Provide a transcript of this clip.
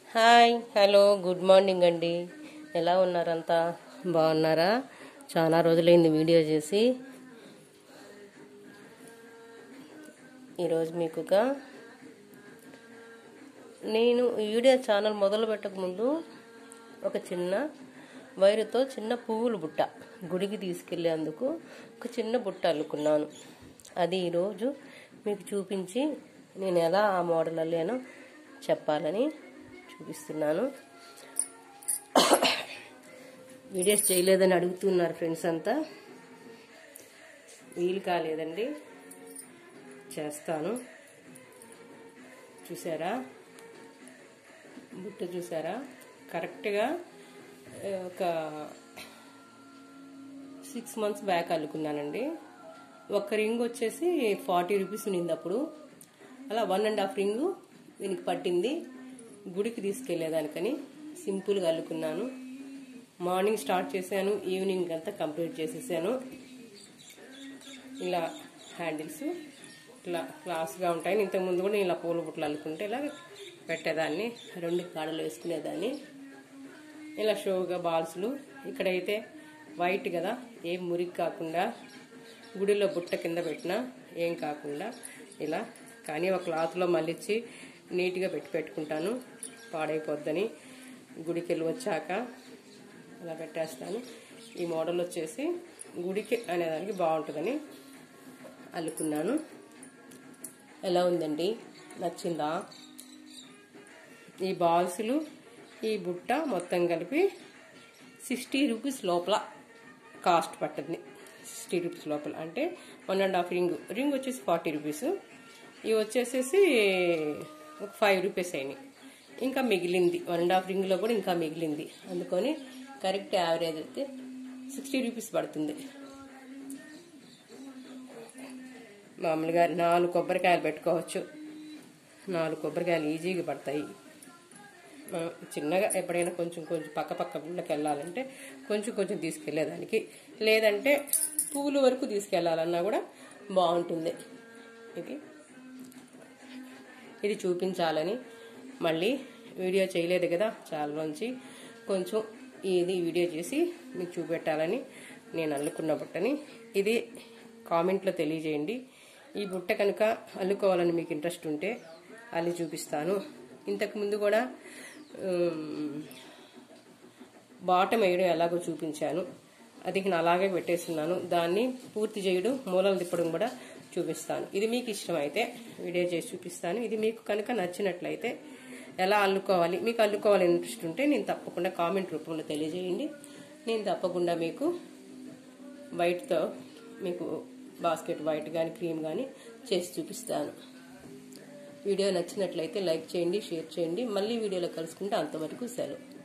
hi hello good morning అండి ఎలా ఉన్నారంతా బాగున్నారా చాలా రోజులైంది వీడియో చేసి ఈరోజు మీకుగా నేను ఈ వీడియో ఛానల్ మొదలు పెట్టకముందు ఒక చిన్న వైరుతో చిన్న పువ్వుల బుట్ట గుడికి తీసుకెళ్లేందుకు ఒక చిన్న బుట్ట అల్లుకున్నాను అది ఈరోజు మీకు చూపించి నేను ఎలా ఆ మోడల్ అల్లానో చెప్పాలని చూపిస్తున్నాను వీడియోస్ చేయలేదని అడుగుతున్నారు ఫ్రెండ్స్ అంతా వీలు కాలేదండి చేస్తాను చూసారా బుట్ట చూసారా కరెక్ట్గా ఒక సిక్స్ మంత్స్ బ్యాక్ అల్లుకున్నానండి ఒక రింగ్ వచ్చేసి ఫార్టీ రూపీస్ ఉన్నింది అప్పుడు అలా వన్ అండ్ హాఫ్ రింగు దీనికి పట్టింది గుడికి తీసుకెళ్లేదానికని సింపుల్గా అల్లుకున్నాను మార్నింగ్ స్టార్ట్ చేశాను ఈవినింగ్ అంతా కంప్లీట్ చేసేసాను ఇలా హ్యాండిల్స్ ఇట్లా క్లాస్గా ఉంటాయి ఇంతకుముందు కూడా ఇలా పూల బుట్టలు అల్లుకుంటే ఇలా పెట్టేదాన్ని రెండు కాడలు వేసుకునేదాన్ని ఇలా షోగా బాల్స్లు ఇక్కడైతే వైట్ కదా ఏం మురికి కాకుండా గుడిలో బుట్ట కింద పెట్టినా ఏం కాకుండా ఇలా కానీ ఒక క్లాత్లో మళ్ళిచ్చి నీట్గా పెట్టి పెట్టుకుంటాను పాడైపోద్దని గుడికి వెళ్ళి వచ్చాక అలా పెట్టేస్తాను ఈ మోడల్ వచ్చేసి గుడికి అనేదానికి బాగుంటుందని అల్లుకున్నాను ఎలా ఉందండి నచ్చిందా ఈ బాల్స్లు ఈ బుట్ట మొత్తం కలిపి సిక్స్టీ రూపీస్ లోపల కాస్ట్ పట్టింది సిక్స్టీ రూపీస్ లోపల అంటే one and half ring ring వచ్చేసి ఫార్టీ రూపీస్ ఇవి వచ్చేసేసి ఒక ఫైవ్ రూపీస్ అయినాయి ఇంకా మిగిలింది వన్ అండ్ హాఫ్ రింగ్లో కూడా ఇంకా మిగిలింది అందుకని కరెక్ట్ యావరేజ్ అయితే సిక్స్టీ రూపీస్ పడుతుంది మామూలుగా నాలుగు కొబ్బరికాయలు పెట్టుకోవచ్చు నాలుగు కొబ్బరికాయలు ఈజీగా పడతాయి చిన్నగా ఎప్పుడైనా కొంచెం కొంచెం పక్క పక్క గుళ్ళకి వెళ్ళాలంటే కొంచెం కొంచెం తీసుకెళ్లేదానికి లేదంటే పువ్వుల వరకు తీసుకెళ్లాలన్నా కూడా బాగుంటుంది ఇది ఇది చూపించాలని మళ్ళీ వీడియో చేయలేదు కదా చాలా నుంచి కొంచెం ఇది వీడియో చేసి మీకు చూపెట్టాలని నేను అల్లుకున్న బుట్టని ఇది కామెంట్లో తెలియజేయండి ఈ బుట్ట కనుక అల్లుకోవాలని మీకు ఇంట్రెస్ట్ ఉంటే అల్లి చూపిస్తాను ఇంతకుముందు కూడా బాటం వేయడం ఎలాగో చూపించాను అది నేను అలాగే పెట్టేస్తున్నాను దాన్ని పూర్తి చేయడం మూలలు తిప్పడం కూడా చూపిస్తాను ఇది మీకు ఇష్టమైతే వీడియో చేసి చూపిస్తాను ఇది మీకు కనుక నచ్చినట్లయితే ఎలా అల్లుకోవాలి మీకు అల్లుకోవాలని ఇంట్రెస్ట్ ఉంటే నేను తప్పకుండా కామెంట్ రూపంలో తెలియజేయండి నేను తప్పకుండా మీకు వైట్తో మీకు బాస్కెట్ వైట్ కానీ క్రీమ్ కానీ చేసి చూపిస్తాను వీడియో నచ్చినట్లయితే లైక్ చేయండి షేర్ చేయండి మళ్ళీ వీడియోలో కలుసుకుంటే అంతవరకు సెలవు